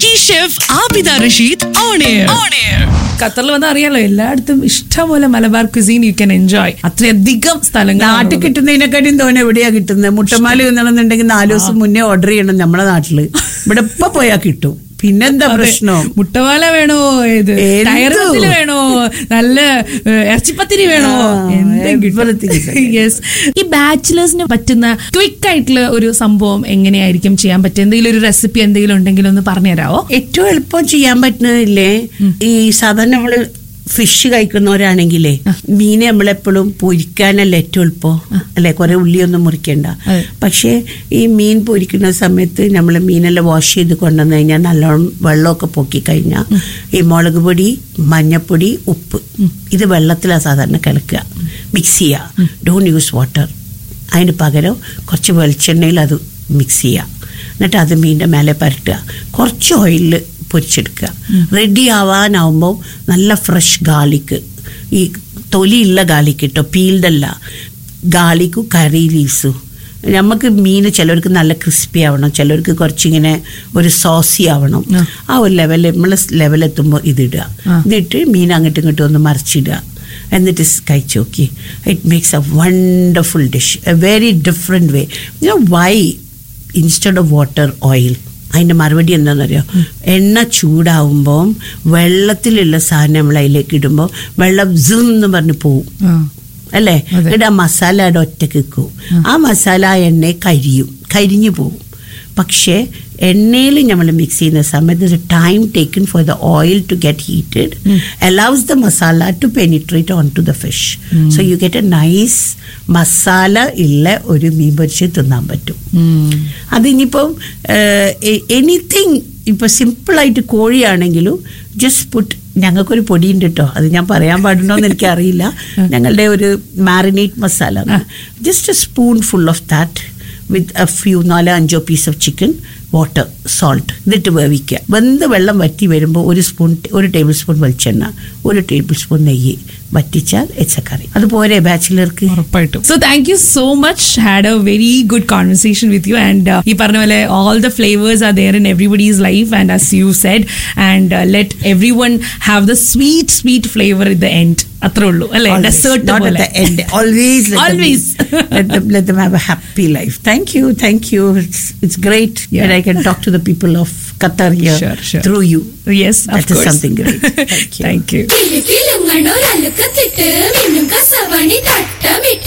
Veggie chef Abida Rasheed on air on air ഖത്തറിൽ വന്നാൽ അറിയാലോ എല്ലായിടത്തും ഇഷ്ടംപോലെ Malabar cuisine you can enjoy അത്രയധികം സ്ഥലങ്ങൾ നാട്ടിൽ കിട്ടുന്നതിനെക്കാട്ടും തോന്നെ എവിടെയാ കിട്ടുന്നത് മുട്ടമാല എന്നുണ്ടെങ്കിൽ നാല് ദിവസം മുന്നേ ഓർഡർ ചെയ്യണം നമ്മുടെ നാട്ടില് ഇവിടെ ഇപ്പൊ പോയാ കിട്ടും പിന്നെന്താ പ്രശ്നം മുട്ടവാല വേണോ ഇത് എന്തു? ടയർപത്തില് വേണോ നല്ല ഏഹ്, ഇറച്ചിപ്പത്തിരി വേണോ ആ, എന്തും everything is okay. യെസ് ഈ ബാച്ചിലേഴ്സിന് പറ്റുന്ന ക്വിക്ക് ആയിട്ടുള്ള ഒരു സംഭവം എങ്ങനെയായിരിക്കും ചെയ്യാൻ പറ്റുക എന്തെങ്കിലും ഒരു റെസിപ്പി എന്തെങ്കിലും ഉണ്ടെങ്കിൽ ഒന്ന് പറഞ്ഞുതരാവോ ഏറ്റവും എളുപ്പം ചെയ്യാൻ പറ്റുന്നതില്ലേ ഈ സാധാരണ നമ്മള് ഫിഷ് കഴിക്കുന്നവരാണെങ്കിലേ മീനെ നമ്മളെപ്പോഴും പൊരിക്കാനല്ല ഏറ്റവും എളുപ്പം അല്ലെ കുറെ ഉള്ളിയൊന്നും മുറിക്കണ്ട അതെ. പക്ഷേ ഈ മീൻ പൊരിക്കുന്ന സമയത്ത് നമ്മൾ മീനെല്ലാം വാഷ് ചെയ്ത് കൊണ്ടുവന്ന് കഴിഞ്ഞാൽ നല്ലോണം വെള്ളമൊക്കെ പൊക്കി കഴിഞ്ഞാൽ ഈ മുളക് പൊടി മഞ്ഞപ്പൊടി ഉപ്പ് ഇത് വെള്ളത്തിലാണ് സാധാരണ കലക്കുക മിക്സ് ചെയ്യുക ഡോണ്ട് യൂസ് വാട്ടർ അതിന് പകരം കുറച്ച് വെളിച്ചെണ്ണയിൽ അത് മിക്സ് ചെയ്യുക എന്നിട്ട് അത് മീനിൻ്റെ മേലെ പരട്ടുക കുറച്ച് ഓയിലിൽ പൊരിച്ചെടുക്കുക റെഡി ആവാനാവുമ്പോൾ നല്ല ഫ്രഷ് ഗാർലിക്ക് ഈ തൊലിയുള്ള ഗാർലിക് കേട്ടോ പീൽഡല്ല ഗാർലിക്കും കറി ലീവ്സും നമുക്ക് മീൻ ചിലർക്ക് നല്ല ക്രിസ്പി ആവണം ചിലർക്ക് കുറച്ചിങ്ങനെ ഒരു സോസി ആവണം ആ. ആ ഒരു ലെവൽ നമ്മൾ ലെവലെത്തുമ്പോൾ ഇതിടുക ആ. എന്നിട്ട് മീൻ അങ്ങോട്ടും ഇങ്ങോട്ടും ഒന്ന് മറിച്ചിടുക എന്നിട്ട് സ് കഴിച്ച് നോക്കി it makes a wonderful dish a very different way you why instead of water oil അതിൻ്റെ മറുപടി എന്താണെന്നറിയോ എണ്ണ ചൂടാവുമ്പോൾ വെള്ളത്തിലുള്ള സാധനം നമ്മൾ അതിലേക്ക് ഇടുമ്പോൾ വെള്ളം സിം എന്ന് പറഞ്ഞ് പോവും അല്ലേ അതെ. എന്നിട്ട് ആ മസാല അവിടെ ഒറ്റക്ക് വെക്കും ആ മസാല ആ എണ്ണയെ കരിയും കരിഞ്ഞു പോകും പക്ഷേ എണ്ണയിൽ നമ്മൾ മിക്സ് ചെയ്യുന്ന സമയത്ത് time taken for the oil to get heated allows the masala to penetrate on to the fish so you get a nice masala ഉള്ള ഒരു മീൻ പൊരിച്ച് തിന്നാൻ പറ്റും അതിനിപ്പം എനിത്തിങ് ഇപ്പൊ സിമ്പിളായിട്ട് കോഴിയാണെങ്കിലും ജസ്റ്റ് പുട്ട് ഞങ്ങൾക്കൊരു പൊടിയുണ്ട് കേട്ടോ അത് ഞാൻ പറയാൻ പാടുണ്ടോ എന്ന് എനിക്കറിയില്ല ഞങ്ങളുടെ ഒരു marinate masala just a spoonful of that with a few നാലോ അഞ്ചോ piece of chicken water salt എന്നിട്ട് വേവിക്കുക വെന്ത് വെള്ളം വറ്റി വരുമ്പോൾ ഒരു സ്പൂൺ ഒരു ടേബിൾ സ്പൂൺ വെളിച്ചെണ്ണ ഒരു ടേബിൾ സ്പൂൺ നെയ്യ് വറ്റിച്ചാൽ എച്ച കറി അതുപോലെ ബാച്ചിലർക്ക് ഉറപ്പായിട്ടും so thank you so much had a very good conversation with you and ഈ പറഞ്ഞ പോലെ all the flavours are there in everybody's life and as you said and let every one have the sweet sweet flavour in the end അത്രേ ഉള്ളൂ അല്ലെ Always, dessert not at the end. Always, let Always. Them, let, them, let them have a happy life. Thank you, thank you. It's it's great Yeah. that I can talk to the people of Qatar here Sure, sure. through you. Yes That is something great. Thank you. Thank you കിലുകിലുങ്ങണൊരലുക്കത്തിട്ട് മിന്നും കസവണി തട്ടമിട്ട്